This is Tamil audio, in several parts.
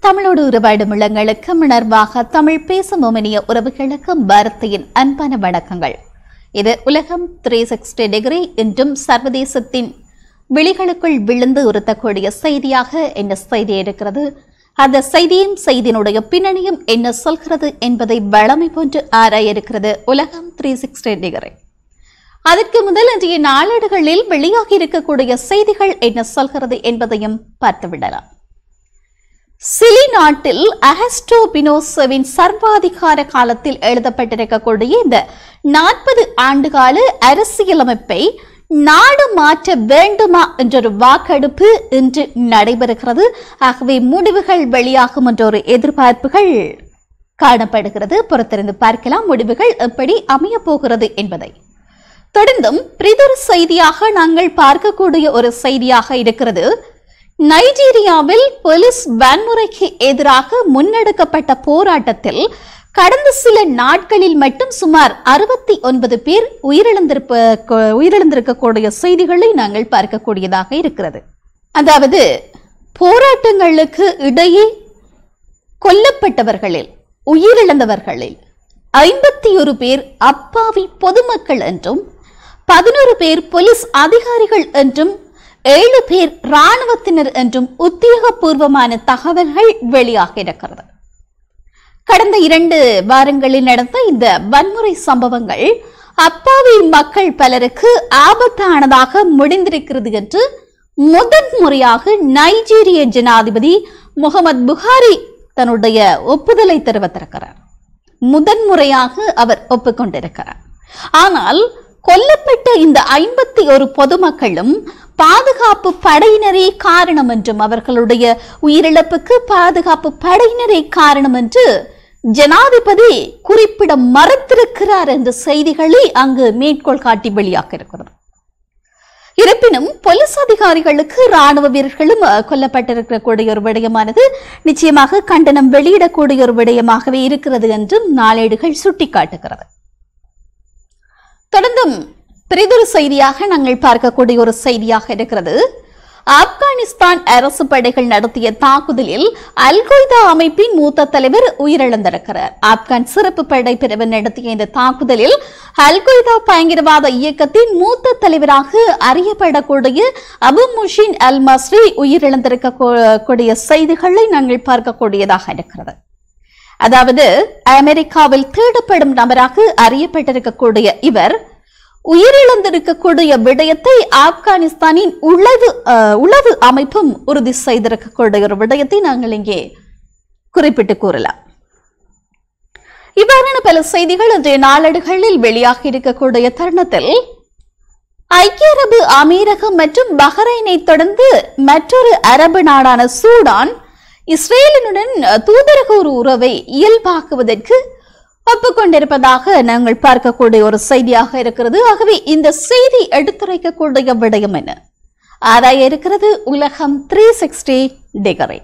தமிழோடு உறவாடும் உள்ளங்களுக்கு உணர்வாக தமிழ் பேசும் உமனிய உறவுகளுக்கு பாரதியின் அன்பான வணக்கங்கள் இது உலகம் த்ரீ சிக்ஸ்டி டிகிரி என்றும் சர்வதேசத்தின் விழிகளுக்குள் விழுந்து உறுத்தக்கூடிய செய்தியாக என்ன செய்தி இருக்கிறது அந்த செய்தியும் செய்தியினுடைய பின்னணியும் என்ன சொல்கிறது என்பதை வளமை போன்று ஆராய இருக்கிறது உலகம் த்ரீ சிக்ஸ்டி டிகிரி அதற்கு முதல் இன்றைய நாளேடுகளில் வெளியாகி இருக்கக்கூடிய செய்திகள் என்ன சொல்கிறது என்பதையும் பார்த்துவிடலாம் சிலி நாட்டில் அகஸ்டோ பினோசோவின் சர்வாதிகார காலத்தில் எழுதப்பட்டிருக்கக்கூடிய இந்த நாற்பது ஆண்டுகால அரசியலமைப்பை நாடு மாற்ற வேண்டுமா என்றொரு வாக்கெடுப்பு இன்று நடைபெறுகிறது ஆகவே முடிவுகள் வெளியாகும் என்ற ஒரு எதிர்பார்ப்புகள் காணப்படுகிறது பொறுத்திருந்து பார்க்கலாம் முடிவுகள் எப்படி அமையப் போகிறது என்பதை தொடர்ந்தும் பிரிதொரு செய்தியாக நாங்கள் பார்க்கக்கூடிய ஒரு செய்தியாக இருக்கிறது நைஜீரியாவில் போலீஸ் வன்முறைக்கு எதிராக முன்னெடுக்கப்பட்ட போராட்டத்தில் கடந்த சில நாட்களில் மட்டும் சுமார் அறுபத்தி ஒன்பது பேர் உயிரிழந்திருப்ப உயிரிழந்திருக்கக்கூடிய செய்திகளை நாங்கள் பார்க்கக்கூடியதாக இருக்கிறது அதாவது போராட்டங்களுக்கு இடையே கொல்லப்பட்டவர்களில் உயிரிழந்தவர்களில் ஐம்பத்தி ஒரு பேர் அப்பாவி பொதுமக்கள் என்றும் பதினோரு பேர் போலீஸ் அதிகாரிகள் என்றும் ஏழு பேர் ராணுவத்தினர் என்றும் உத்தியோகபூர்வமான தகவல்கள் வெளியாக இருக்கிறது கடந்த இரண்டு வாரங்களில் நடந்த இந்த வன்முறை சம்பவங்கள் அப்பாவி மக்கள் பலருக்கு ஆபத்தானதாக முடிந்திருக்கிறது என்று முதன் முறையாக நைஜீரிய ஜனாதிபதி முகமது புகாரி தன்னுடைய ஒப்புதலை தெரிவித்திருக்கிறார் முதன்முறையாக அவர் ஒப்புக்கொண்டிருக்கிறார் ஆனால் கொல்லப்பட்ட இந்த ஐம்பத்தி ஒரு பொதுமக்களும் பாதுகாப்பு படையினரே காரணம் என்றும் அவர்களுடைய உயிரிழப்புக்கு பாதுகாப்பு படையினரே காரணம் என்று ஜனாதிபதி குறிப்பிட மறுத்திருக்கிறார் என்ற செய்திகளை அங்கு மேற்கோள் காட்டி வெளியாக இருக்கிறது இருப்பினும் போலீஸ் அதிகாரிகளுக்கு ராணுவ வீரர்களும் அஹ், கொல்லப்பட்டிருக்கக்கூடிய ஒரு விடயமானது நிச்சயமாக கண்டனம் வெளியிடக்கூடிய ஒரு விடயமாகவே இருக்கிறது என்றும் நாளேடுகள் சுட்டிக்காட்டுகிறது தொடர்ந்தும் பிரிதொரு செய்தியாக நாங்கள் பார்க்கக்கூடிய ஒரு செய்தியாக இருக்கிறது ஆப்கானிஸ்தான் அரசு படைகள் நடத்திய தாக்குதலில் அல் கொய்தா அமைப்பின் மூத்த தலைவர் உயிரிழந்திருக்கிறார் ஆப்கான் சிறப்பு படை பிரிவு நடத்திய இந்த தாக்குதலில் அல் கொய்தா பயங்கரவாத இயக்கத்தின் மூத்த தலைவராக அறியப்படக்கூடிய அபு முஷின் அல் மஸ்ரி உயிரிழந்திருக்கக்கூடிய செய்திகளை நாங்கள் பார்க்கக்கூடியதாக இருக்கிறது அதாவது அமெரிக்காவில் தேடப்படும் நபராக அறியப்பட்டிருக்கக்கூடிய இவர் உயிரிழந்திருக்கக்கூடிய விடயத்தை ஆப்கானிஸ்தானின் உளவு அஹ், உளவு அமைப்பும் உறுதி செய்திருக்கக்கூடிய ஒரு விடயத்தை நாங்கள் இங்கே குறிப்பிட்டு கூறலாம் இவ்வாறான பல செய்திகள் இன்றைய நாளேடுகளில் வெளியாகி இருக்கக்கூடிய தருணத்தில் ஐக்கிய அரபு அமீரகம் மற்றும் பஹ்ரைனை தொடர்ந்து மற்றொரு அரபு நாடான சூடான் இஸ்ரேலினுடன் தூதரக ஒரு உறவை இயல்பாக்குவதற்கு ஒப்புக்கொண்டிருப்பதாக நாங்கள் பார்க்கக்கூடிய ஒரு செய்தியாக இருக்கிறது ஆகவே இந்த செய்தி எடுத்துரைக்கக்கூடிய விடயம் என்ன ஆராய இருக்கிறது உலகம் த்ரீ சிக்ஸ்டி டிகிரி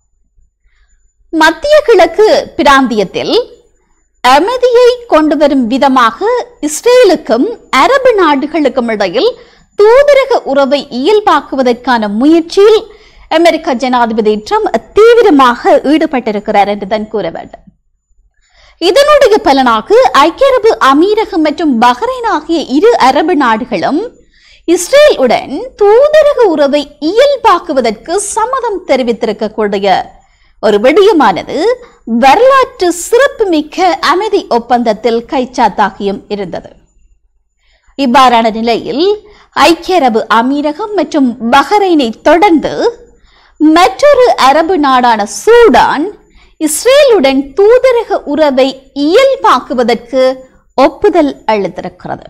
மத்திய கிழக்கு பிராந்தியத்தில் அமைதியை கொண்டு வரும் விதமாக இஸ்ரேலுக்கும் அரபு நாடுகளுக்கும் இடையில் தூதரக உறவை இயல்பாக்குவதற்கான முயற்சியில் அமெரிக்க ஜனாதிபதி ட்ரம்ப் தீவிரமாக ஈடுபட்டிருக்கிறார் என்றுதான் கூற வேண்டும் இதனுடைய பலனாக ஐக்கிய அரபு அமீரகம் மற்றும் பஹ்ரைன் ஆகிய இரு அரபு நாடுகளும் இஸ்ரேலுடன் தூதரக உறவை இயல்பாக்குவதற்கு சம்மதம் தெரிவித்திருக்கக்கூடிய ஒரு விடயமானது வரலாற்று சிறப்புமிக்க அமைதி ஒப்பந்தத்தில் கைச்சாத்தாகியும் இருந்தது இவ்வாறான நிலையில் ஐக்கிய அரபு அமீரகம் மற்றும் பஹ்ரைனை தொடர்ந்து மற்றொரு அரபு நாடான சூடான் இஸ்ரேலுடன் தூதரக உறவை இயல்பாக்குவதற்கு ஒப்புதல் அளித்திருக்கிறது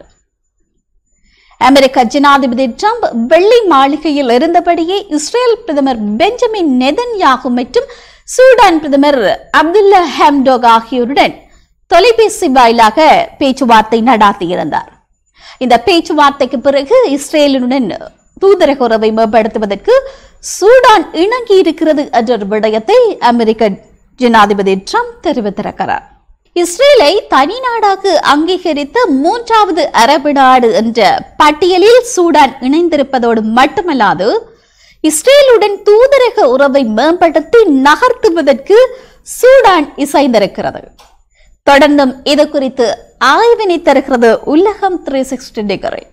அமெரிக்க ஜனாதிபதி ட்ரம்ப் வெள்ளை மாளிகையில் இருந்தபடியே இஸ்ரேல் பிரதமர் பெஞ்சமின் நெதன்யாகு மற்றும் சூடான் பிரதமர் அப்துல்லா ஹம்டோக் ஆகியோருடன் தொலைபேசி வாயிலாக பேச்சுவார்த்தை நடாத்தியிருந்தார் இந்த பேச்சுவார்த்தைக்கு பிறகு இஸ்ரேலுடன் தூதரக உறவை மேம்படுத்துவதற்கு சூடான் இணங்கி இருக்கிறது என்ற ஒரு விடயத்தை அமெரிக்க ஜனாதிபதி ட்ரம்ப் தெரிவித்திருக்கிறார் இஸ்ரேலை தனி நாடாக அங்கீகரித்த மூன்றாவது அரபு நாடு என்ற பட்டியலில் சூடான் இணைந்திருப்பதோடு மட்டுமல்லாது இஸ்ரேலுடன் தூதரக உறவை மேம்படுத்தி நகர்த்துவதற்கு சூடான் இசைந்திருக்கிறது தொடர்ந்தும் இது குறித்து ஆய்வினை தருகிறது உலகம் த்ரீ சிக்ஸ்டி டிகிரி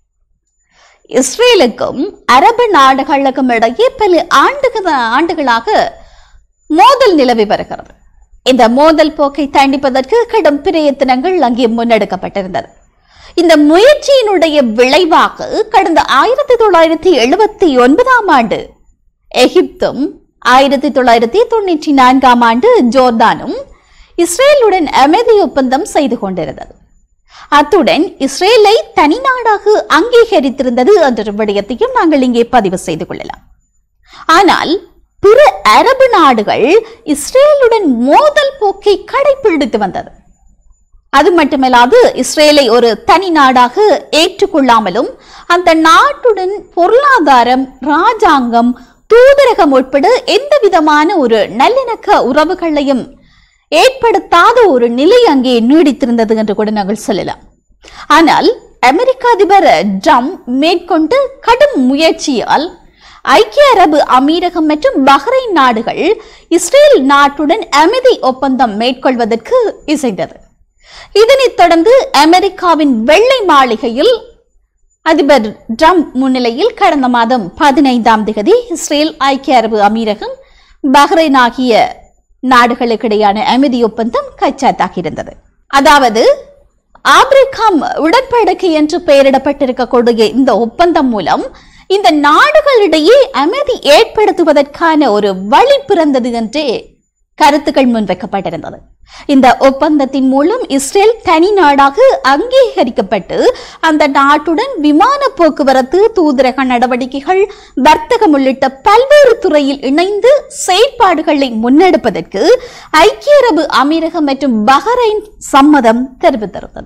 இஸ்ரேலுக்கும் அரபு நாடுகளுக்கும் இடையே பல ஆண்டுகள் ஆண்டுகளாக மோதல் நிலவி வருகிறது இந்த மோதல் போக்கை தண்டிப்பதற்கு கடும் பிரயத்தனங்கள் அங்கே முன்னெடுக்கப்பட்டிருந்தது இந்த முயற்சியினுடைய விளைவாக கடந்த ஆயிரத்தி தொள்ளாயிரத்தி எழுபத்தி ஒன்பதாம் ஆண்டு எகிப்தும் ஆயிரத்தி தொள்ளாயிரத்தி தொண்ணூற்றி நான்காம் ஆண்டு ஜோர்தானும் இஸ்ரேலுடன் அமைதி ஒப்பந்தம் செய்து கொண்டிருந்தது அத்துடன் இஸ்ரேலை தனி நாடாக அங்கீகரித்திருந்தது என்ற விடயத்தையும் நாங்கள் இங்கே பதிவு செய்து கொள்ளலாம் ஆனால் பிற அரபு நாடுகள் இஸ்ரேலுடன் மோதல் போக்கை கடைபிடித்து வந்தது அது மட்டுமல்லாது இஸ்ரேலை ஒரு தனி நாடாக ஏற்றுக்கொள்ளாமலும் அந்த நாட்டுடன் பொருளாதாரம் ராஜாங்கம் தூதரகம் உட்பட எந்த விதமான ஒரு நல்லிணக்க உறவுகளையும் ஏற்படுத்தாத ஒரு நிலை அங்கே நீடித்திருந்தது என்று கூட நாங்கள் சொல்லலாம் ஆனால் அமெரிக்க அதிபர் ட்ரம்ப் மேற்கொண்டு கடும் முயற்சியால் ஐக்கிய அரபு அமீரகம் மற்றும் பஹ்ரைன் நாடுகள் இஸ்ரேல் நாட்டுடன் அமைதி ஒப்பந்தம் மேற்கொள்வதற்கு இசைந்தது இதனைத் தொடர்ந்து அமெரிக்காவின் வெள்ளை மாளிகையில் அதிபர் ட்ரம்ப் முன்னிலையில் கடந்த மாதம் பதினைந்தாம் தேதி இஸ்ரேல் ஐக்கிய அரபு அமீரகம் பஹ்ரைன் ஆகிய நாடுகளுக்கிடையான அமைதி ஒப்பந்தம் கைச்சாத்தாகியிருந்தது அதாவது ஆப்ரிகாம் உடன்படிக்கை என்று பெயரிடப்பட்டிருக்கக்கூடிய இந்த ஒப்பந்தம் மூலம் இந்த நாடுகளிடையே அமைதி ஏற்படுத்துவதற்கான ஒரு வழி பிறந்தது என்றே கருத்துக்கள் முன்வைக்கப்பட்டிருந்தது இந்த ஒப்பந்தத்தின் மூலம் இஸ்ரேல் தனி நாடாக அங்கீகரிக்கப்பட்டு அந்த நாட்டுடன் விமான போக்குவரத்து தூதரக நடவடிக்கைகள் வர்த்தகம் உள்ளிட்ட பல்வேறு துறையில் இணைந்து செயற்பாடுகளை முன்னெடுப்பதற்கு ஐக்கிய அரபு அமீரகம் மற்றும் பஹ்ரைன் சம்மதம் தெரிவித்திருந்தது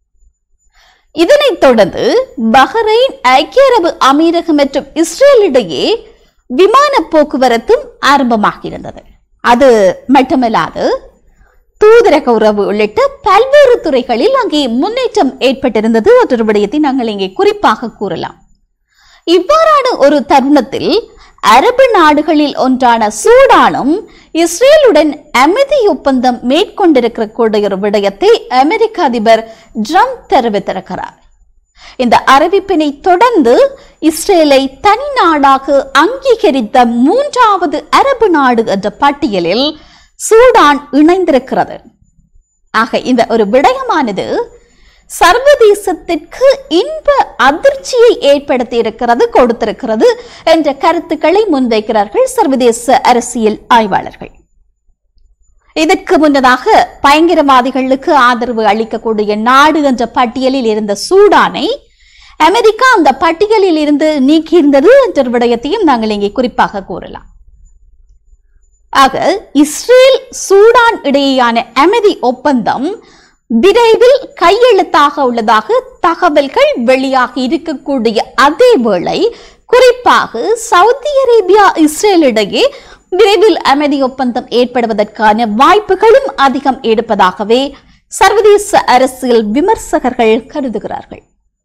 இதனைத் தொடர்ந்து பஹ்ரைன் ஐக்கிய அரபு அமீரகம் மற்றும் இஸ்ரேல் இடையே விமான போக்குவரத்தும் ஆரம்பமாகியிருந்தது அது மட்டுமல்லாது தூதரக உறவு உள்ளிட்ட பல்வேறு துறைகளில் அங்கே முன்னேற்றம் ஏற்பட்டிருந்தது என்ற விடயத்தை நாங்கள் இங்கே குறிப்பாக கூறலாம் இவ்வாறான ஒரு தருணத்தில் அரபு நாடுகளில் ஒன்றான சூடானும் இஸ்ரேலுடன் அமைதி ஒப்பந்தம் மேற்கொண்டிருக்கிற கூடிய ஒரு விடயத்தை அமெரிக்க அதிபர் ட்ரம்ப் தெரிவித்திருக்கிறார் இந்த அறிவிப்பினை தொடர்ந்து இஸ்ரேலை தனி நாடாக அங்கீகரித்த மூன்றாவது அரபு நாடு என்ற பட்டியலில் சூடான் இணைந்திருக்கிறது ஆக இந்த ஒரு விடயமானது சர்வதேசத்திற்கு இன்ப அதிர்ச்சியை ஏற்படுத்தி இருக்கிறது கொடுத்திருக்கிறது என்ற கருத்துக்களை முன்வைக்கிறார்கள் சர்வதேச அரசியல் ஆய்வாளர்கள் இதற்கு முன்னதாக பயங்கரவாதிகளுக்கு ஆதரவு அளிக்கக்கூடிய நாடு என்ற பட்டியலில் இருந்த சூடானை அமெரிக்கா அந்த பட்டியலில் இருந்து நீக்கியிருந்தது என்ற விடயத்தையும் நாங்கள் இங்கே குறிப்பாக கூறலாம் ஆக இஸ்ரேல் சூடான் இடையேயான அமைதி ஒப்பந்தம் விரைவில் கையெழுத்தாக உள்ளதாக தகவல்கள் வெளியாகி இருக்கக்கூடிய அதே வேளை குறிப்பாக சவுதி அரேபியா இஸ்ரேல் இடையே விரைவில் அமைதி ஒப்பந்தம் ஏற்படுவதற்கான வாய்ப்புகளும் அதிகம் எடுப்பதாகவே சர்வதேச அரசியல் விமர்சகர்கள் கருதுகிறார்கள்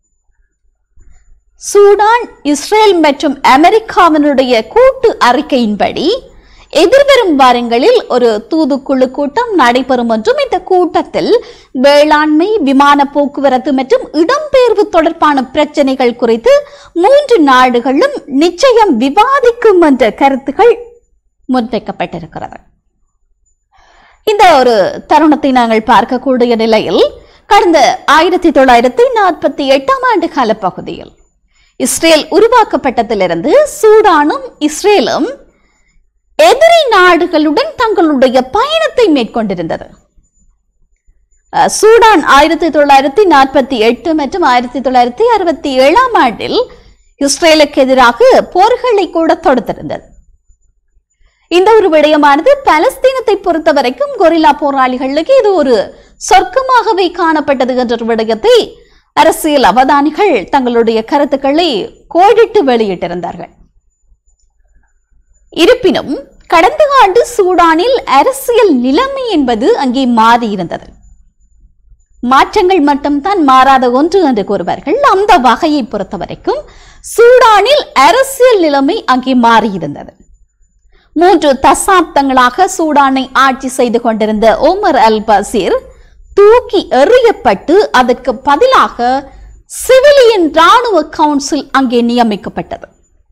சூடான் இஸ்ரேல் மற்றும் அமெரிக்காவினுடைய கூட்டு அறிக்கையின்படி எதிர்வரும் வாரங்களில் ஒரு தூதுக்குழு கூட்டம் நடைபெறும் என்றும் இந்த கூட்டத்தில் வேளாண்மை விமான போக்குவரத்து மற்றும் இடம்பெயர்வு தொடர்பான பிரச்சனைகள் குறித்து மூன்று நாடுகளும் நிச்சயம் விவாதிக்கும் என்ற கருத்துகள் முன்வைக்கப்பட்டிருக்கிறது இந்த ஒரு தருணத்தை நாங்கள் பார்க்கக்கூடிய நிலையில் கடந்த ஆயிரத்தி தொள்ளாயிரத்தி நாற்பத்தி எட்டாம் ஆண்டு கால பகுதியில் இஸ்ரேல் உருவாக்கப்பட்டதிலிருந்து சூடானும் இஸ்ரேலும் எதிரி நாடுகளுடன் தங்களுடைய பயணத்தை மேற்கொண்டிருந்தது அஹ், சூடான் ஆயிரத்தி தொள்ளாயிரத்தி நாற்பத்தி எட்டு மற்றும் ஆயிரத்தி தொள்ளாயிரத்தி அறுபத்தி ஏழாம் ஆண்டில் இஸ்ரேலுக்கு எதிராக போர்களை கூட தொடுத்திருந்தது இந்த ஒரு விடயமானது பலஸ்தீனத்தை பொறுத்த வரைக்கும் கொரில்லா போராளிகளுக்கு இது ஒரு சொர்க்கமாகவே காணப்பட்டது என்ற ஒரு விடயத்தை அரசியல் அவதானிகள் தங்களுடைய கருத்துக்களை கோடிட்டு வெளியிட்டிருந்தார்கள் இருப்பினும் கடந்த ஆண்டு சூடானில் அரசியல் நிலைமை என்பது அங்கே மாறியிருந்தது மாற்றங்கள் மட்டும்தான் மாறாத ஒன்று என்று கூறுவார்கள் அந்த வகையை பொறுத்தவரைக்கும் சூடானில் அரசியல் நிலைமை அங்கே மாறியிருந்தது மூன்று தசாப்தங்களாக சூடானை ஆட்சி செய்து கொண்டிருந்த ஓமர் அல் பசீர் தூக்கி எறியப்பட்டு அதற்கு பதிலாக சிவிலியன் ராணுவ கவுன்சில் அங்கே நியமிக்கப்பட்டது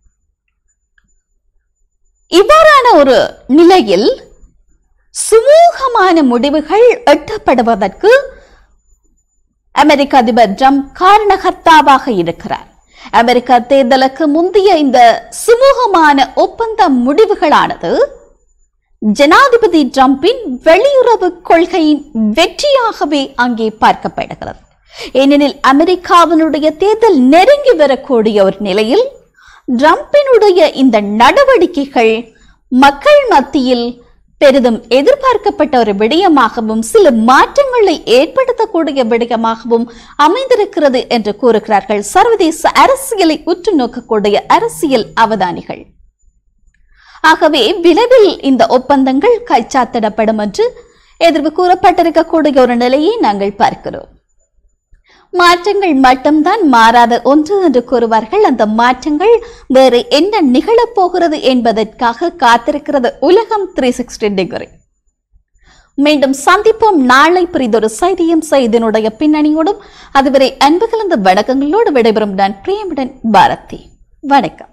இவ்வாறான ஒரு நிலையில் சுமூகமான முடிவுகள் எட்டப்படுவதற்கு அமெரிக்க அதிபர் ட்ரம்ப் காரணகர்த்தாவாக இருக்கிறார் அமெரிக்க தேர்தலுக்கு முந்தைய இந்த சுமூகமான ஒப்பந்த முடிவுகளானது ஜனாதிபதி ட்ரம்பின் வெளியுறவு கொள்கையின் வெற்றியாகவே அங்கே பார்க்கப்படுகிறது ஏனெனில் அமெரிக்காவினுடைய தேர்தல் நெருங்கி வரக்கூடிய ஒரு நிலையில் ட்ரம்பினுடைய இந்த நடவடிக்கைகள் மக்கள் மத்தியில் பெரிதும் எதிர்பார்க்கப்பட்ட ஒரு விடயமாகவும் சில மாற்றங்களை ஏற்படுத்தக்கூடிய விடயமாகவும் அமைந்திருக்கிறது என்று கூறுகிறார்கள் சர்வதேச அரசியலை உற்று நோக்கக்கூடிய அரசியல் அவதானிகள் ஆகவே விரைவில் இந்த ஒப்பந்தங்கள் கைச்சாத்திடப்படும் என்று எதிர்ப்பு கூறப்பட்டிருக்கக்கூடிய ஒரு நிலையை நாங்கள் பார்க்கிறோம் மாற்றங்கள் மட்டும்தான் மாறாத ஒன்று என்று கூறுவார்கள் அந்த மாற்றங்கள் வேறு என்ன நிகழப் போகிறது என்பதற்காக காத்திருக்கிறது உலகம் த்ரீ சிக்ஸ்டி டிகிரி மீண்டும் சந்திப்போம் நாளை புரிதொரு செய்தியும் செய்தியினுடைய பின்னணியோடும் அதுவரை அன்பு கலந்த வணக்கங்களோடு விடைபெறும் நான் பிரியமுடன் பாரதி வணக்கம்